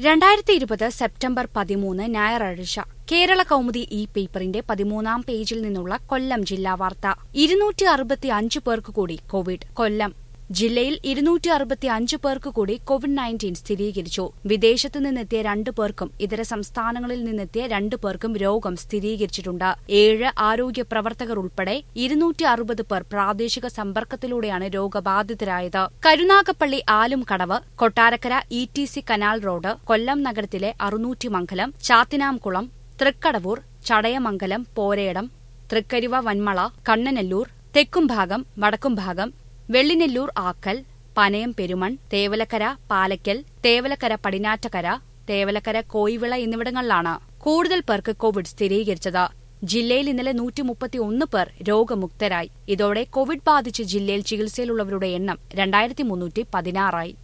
രണ്ടായിരത്തി ഇരുപത് സെപ്റ്റംബർ പതിമൂന്ന് ഞായറാഴ്ച കേരള കൗമുദി ഈ പേപ്പറിന്റെ പതിമൂന്നാം പേജിൽ നിന്നുള്ള കൊല്ലം ജില്ലാ വാർത്ത ഇരുന്നൂറ്റി അറുപത്തി അഞ്ച് പേർക്ക് കൂടി കോവിഡ് കൊല്ലം ജില്ലയിൽ ഇരുന്നൂറ്റി അറുപത്തി അഞ്ച് പേർക്ക് കൂടി കോവിഡ് നയൻറ്റീൻ സ്ഥിരീകരിച്ചു വിദേശത്തു നിന്നെത്തിയ രണ്ടു പേർക്കും ഇതര സംസ്ഥാനങ്ങളിൽ നിന്നെത്തിയ രണ്ടു പേർക്കും രോഗം സ്ഥിരീകരിച്ചിട്ടുണ്ട് ഏഴ് ആരോഗ്യ പ്രവർത്തകർ ഉൾപ്പെടെ ഇരുന്നൂറ്റി അറുപത് പേർ പ്രാദേശിക സമ്പർക്കത്തിലൂടെയാണ് രോഗബാധിതരായത് Karunagappally Alumkadavu Kottarakkara E T C canal road Kollam നഗരത്തിലെ അറുന്നൂറ്റിമംഗലം ചാത്തിനാംകുളം തൃക്കടവൂർ ചടയമംഗലം പോരേടം തൃക്കരിവ വന്മള കണ്ണനല്ലൂർ തെക്കുംഭാഗം വടക്കുംഭാഗം വെള്ളിനെല്ലൂർ ആക്കൽ പനയം പെരുമൺ തേവലക്കര പാലക്കൽ തേവലക്കര പടിഞ്ഞാറ്റക്കര തേവലക്കര കോയിവിള എന്നിവിടങ്ങളിലാണ് കൂടുതൽ പേർക്ക് കോവിഡ് സ്ഥിരീകരിച്ചത് ജില്ലയിൽ ഇന്നലെ നൂറ്റി മുപ്പത്തിയൊന്ന് പേർ രോഗമുക്തരായി ഇതോടെ കോവിഡ് ബാധിച്ച് ജില്ലയിൽ ചികിത്സയിലുള്ളവരുടെ എണ്ണം രണ്ടായിരത്തി മുന്നൂറ്റി പതിനാറായി